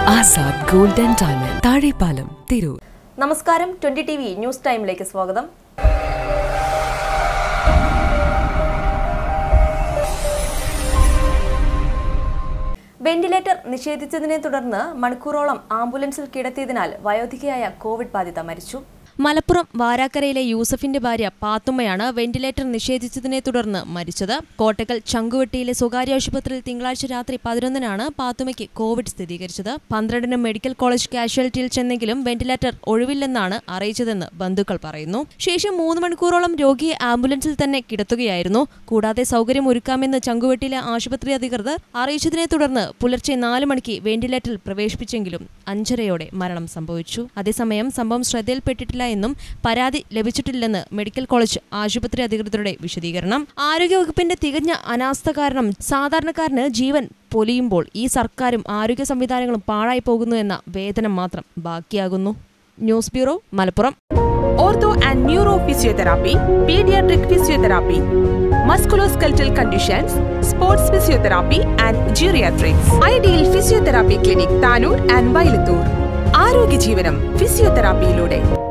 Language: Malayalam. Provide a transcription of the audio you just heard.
Azad gold and diamond Thazhepalam Tirur നമസ്കാരം ട്വന്റി ടി വി ന്യൂസ് ടൈമിലേക്ക് സ്വാഗതം വെന്റിലേറ്റർ നിഷേധിച്ചതിനെ തുടർന്ന് മണിക്കൂറോളം ആംബുലൻസിൽ കിടത്തിയതിനാൽ വയോധികയായ കോവിഡ് ബാധിത മരിച്ചു മലപ്പുറം വാരാക്കരയിലെ യൂസഫിന്റെ ഭാര്യ പാത്തുമ്മയാണ് വെന്റിലേറ്റർ നിഷേധിച്ചതിനെ തുടർന്ന് മരിച്ചത് കോട്ടക്കൽ ചങ്കുവെട്ടിയിലെ സ്വകാര്യ ആശുപത്രിയിൽ തിങ്കളാഴ്ച രാത്രി പതിനൊന്നിനാണ് പാത്തുമ്മയ്ക്ക് കോവിഡ് സ്ഥിരീകരിച്ചത് പന്ത്രണ്ടിന് മെഡിക്കൽ കോളേജ് കാഷ്വാലിറ്റിയിൽ ചെന്നെങ്കിലും വെന്റിലേറ്റർ ഒഴിവില്ലെന്നാണ് അറിയിച്ചതെന്ന് ബന്ധുക്കൾ പറയുന്നു ശേഷം മൂന്ന് മണിക്കൂറോളം രോഗിയെ ആംബുലൻസിൽ തന്നെ കിടത്തുകയായിരുന്നു കൂടാതെ സൗകര്യം ഒരുക്കാമെന്ന് ചങ്കുവെട്ടിയിലെ ആശുപത്രി അധികൃതർ അറിയിച്ചതിനെ തുടർന്ന് പുലർച്ചെ നാല് മണിക്ക് വെന്റിലേറ്ററിൽ പ്രവേശിപ്പിച്ചെങ്കിലും അഞ്ചരയോടെ മരണം സംഭവിച്ചു അതേസമയം സംഭവം ശ്രദ്ധയിൽപ്പെട്ടിട്ടില്ല എന്നും പരാതി ലഭിച്ചിട്ടില്ലെന്ന് മെഡിക്കൽ കോളേജ് ആശുപത്രി അധികൃതരുടെ വിശദീകരണം ആരോഗ്യവകുപ്പിന്റെ തികഞ്ഞ അനാസ്ഥ കാരണം സാധാരണക്കാരന് ജീവൻ പൊലിയുമ്പോൾ ഈ സർക്കാരും ആരോഗ്യ സംവിധാനങ്ങളും പാഴായി പോകുന്നു എന്ന വേദന മാത്രം ബാക്കിയാകുന്നു news bureau Malappuram ortho and neuro physiotherapy, pediatric physiotherapy, musculoskeletal conditions, sports physiotherapy and geriatrics. Ideal Physiotherapy Clinic Tanur and Vayalathur ആരോഗ്യ ജീവനം ഫിസിയോതെറാപ്പിയിലൂടെ